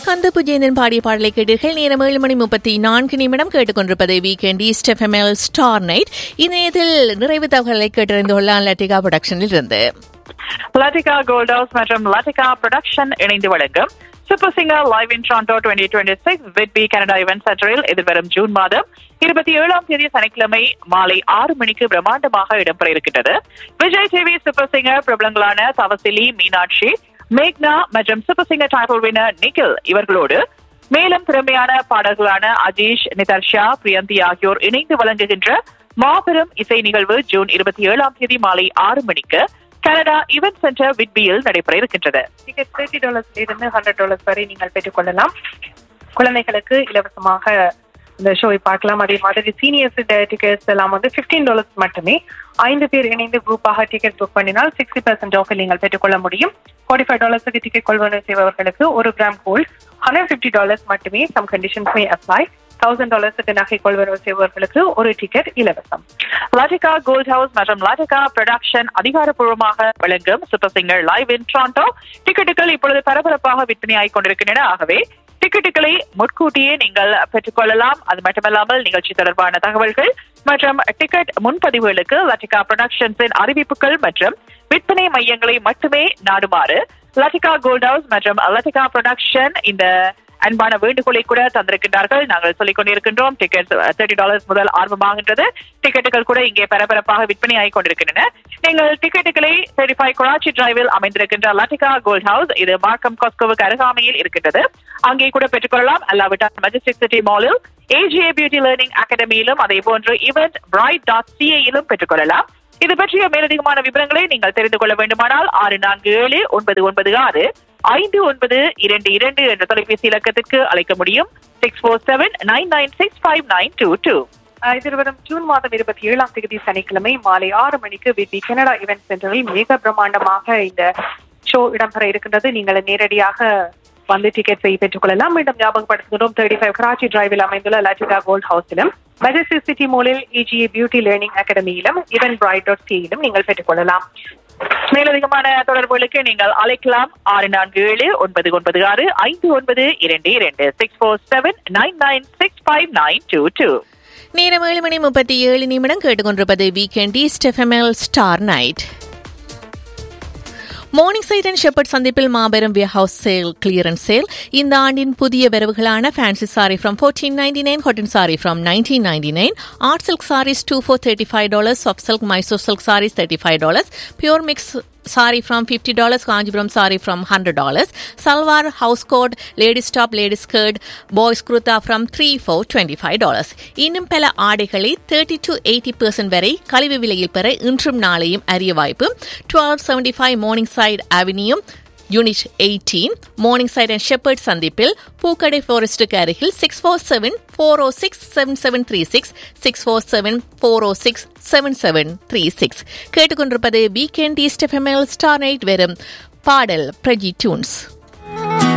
ஸ்ரீகாந்த் புஜேந்தன் பாடிய பாடலை கேட்டீர்கள் நேரம் ஏழு மணி முப்பத்தி நான்கு நிமிடம் கேட்டுக்கொண்டிருப்பது வீக்கெண்ட் ஈஸ்ட் எஃப்எம்எல் ஸ்டார் நைட் இணையத்தில் நிறைவு தகவல்களை கேட்டறிந்து கொள்ளலாம் லட்டிகா ப்ரொடக்ஷனில் இருந்து லட்டிகா கோல்ட் ஹவுஸ் மற்றும் லட்டிகா ப்ரொடக்ஷன் இணைந்து வழங்கும் super singer live in Toronto twenty twenty six Whitby Canada event சென்டரில் எதிர்வரும் ஜூன் மாதம் இருபத்தி ஏழாம் தேதி சனிக்கிழமை மாலை ஆறு மணிக்கு பிரம்மாண்டமாக இடம்பெற இருக்கின்றது விஜய் டிவி சூப்பர் சிங்கர் பிரபலங்களான தவசிலி மீனாட்சி மேக்னா மற்றும் super singer title winner Nikhil இவர்களோடு மேலும் திறமையான பாடல்களான அஜீஷ் நிதர்ஷா பிரியந்தி ஆகியோர் இணைந்து வழங்குகின்ற மாபெரும் இசை நிகழ்வு ஜூன் இருபத்தி ஏழாம் தேதி மாலை ஆறு மணிக்கு கனடா இவென்ட் சென்டர் விட்பியில் நடைபெற இருக்கின்றது டிக்கெட் தேர்ட்டி டாலர்ஸ்ல இருந்து ஹண்ட்ரட் டாலர்ஸ் வரை நீங்கள் பெற்றுக்கொள்ளலாம் குழந்தைகளுக்கு இலவசமாக இந்த ஷோவை பார்க்கலாம் அதே மாதிரி சீனியர்ஸ் டிக்கெட்ஸ் எல்லாம் வந்து பிப்டீன் டாலர்ஸ் மட்டுமே ஐந்து பேர் இணைந்து குரூப்பாக டிக்கெட் புக் பண்ணினால் சிக்ஸ்டி பர்சன்ட் ஆஃப் நீங்கள் பெற்றுக்கொள்ள முடியும் ஃபார்ட்டி ஃபைவ் டாலர்ஸுக்கு டிக்கெட் கொள்வனவு செய்பவர்களுக்கு ஒரு gram gold hundred fifty dollars மட்டுமே some conditions may apply thousand டாலர்ஸுக்கு நகை கொள்வனவு செய்பவர்களுக்கு ஒரு டிக்கெட் இலவசம் லாட்டிகா கோல்ட் ஹவுஸ் மற்றும் லாட்டிகா ப்ரொடக்ஷன் அதிகாரப்பூர்வமாக வழங்கும் super singer live in Toronto டிக்கெட்டுகள் இப்பொழுது பரபரப்பாக விற்பனையாகிக் கொண்டிருக்கின்றன ஆகவே டிக்கெட்டுகளை முன்கூட்டியே நீங்கள் பெற்றுக்கொள்ளலாம் அது மட்டுமல்லாமல் நிகழ்ச்சி தொடர்பான தகவல்கள் மற்றும் டிக்கெட் முன்பதிவுகளுக்கு லட்டிகா ப்ரொடக்ஷன்ஸின் அறிவிப்புகள் மற்றும் விற்பனை மையங்களை மட்டுமே நாடுமாறு லட்டிகா கோல்ட் ஹவுஸ் மற்றும் லட்டிகா ப்ரொடக்ஷன் இந்த அன்பான வேண்டுகோளை கூட தந்திருக்கின்றார்கள் நாங்கள் சொல்லிக் கொண்டிருக்கின்றோம் டிக்கெட் தேர்ட்டி டாலர்ஸ் முதல் ஆரம்பமாகின்றது டிக்கெட்டுகள் கூட இங்கே பரபரப்பாக விற்பனை ஆகிக் கொண்டிருக்கின்றன நீங்கள் டிக்கெட்டுகளை தேர்ட்டி ஃபைவ் கொராச்சி டிரைவில் அமைந்திருக்கின்ற லட்டிகா கோல்ட் ஹவுஸ் இது மார்க்கம் காஸ்கோவுக்கு அருகாமையில் இருக்கின்றது அங்கே கூட பெற்றுக்கொள்ளலாம் அல்லாவிட்டால் மெஜஸ்டிக் சிட்டி மாலில் ஏஜிஏ பியூட்டி லேர்னிங் அகாடமியிலும் அதே போன்று இவெண்ட் பிரைட் டாட் சிஏயிலும் பெற்றுக்கொள்ளலாம் இது பற்றிய மேலதிகமான விவரங்களை நீங்கள் தெரிந்து கொள்ள வேண்டுமானால் ஆறு நான்கு ஏழு ஒன்பது ஒன்பது ஆறு ஐந்து ஒன்பது இரண்டு இரண்டு என்ற தொலைபேசி இலக்கத்திற்கு அழைக்க முடியும் six four seven nine nine six five nine two two எதிர்வரும் ஜூன் மாதம் இருபத்தி ஏழாம் தேதி சனிக்கிழமை மாலை ஆறு மணிக்கு விபி கனடா இவென்ட் சென்டரில் மிக பிரம்மாண்டமாக இந்த ஷோ இடம்பெற இருக்கின்றது நீங்கள் நேரடியாக வந்து டிக்கெட் செய்ய பெற்றுக் கொள்ளலாம் மீண்டும் ஞாபகப்படுத்துகிறோம் தேர்ட்டி ஃபைவ் கராச்சி டிரைவில் அமைந்துள்ள லட்டிகா கோல்ட் ஹவுஸிலும் மெஜஸ்டிக் சிட்டி மாலில் இஜிஏ பியூட்டி லேர்னிங் அகாடமியிலும் இவன் பிரைட் டாட் சியிலும் நீங்கள் பெற்றுக்கொள்ளலாம் மேலதிகமான தொடர்புகளுக்கு நீங்கள் அழைக்கலாம் ஆறு நான்கு ஏழு ஒன்பது ஒன்பது ஆறு ஐந்து ஒன்பது இரண்டு இரண்டு six four seven nine nine six five nine two two நேரம் ஏழு மணி முப்பத்தி ஏழு நிமிடம் கேட்டுக்கொண்டிருப்பது வீக்கெண்ட் ஈஸ்ட் எஃப்எம்எல் star night Morningside and Shepherd சந்திப்பில் மாபெரும் wear house sale clearance sale இந்த ஆண்டின் புதிய வரவுகளான fancy sari from fourteen ninety nine cotton sari from nineteen ninety nine art silk saris two four thirty five dollars soft silk Mysore silk saris thirty five dollars pure mix saree from $50, Kanjipuram saree from $100, Salwar house coat, ladies top, ladies skirt, boys kurta from 3 for $25. இன்னும் பல ஆடைகளை thirty to eighty percent வரை கழிவு விலையில் பெற இன்றும் நாளையும் அறிய வாய்ப்பு twelve seventy five Morningside avenue unit eighteen Morningside and Shepherd சந்திப்பில் பூக்கடை ஃபாரஸ்டுக்கு அருகில் six four seven four O six seven seven three six six four seven four O six seven seven three six கேட்டுக்கொண்டிருப்பது weekend east எஃப்எம்எல் star night வெறும் பாடல் பிரஜி tunes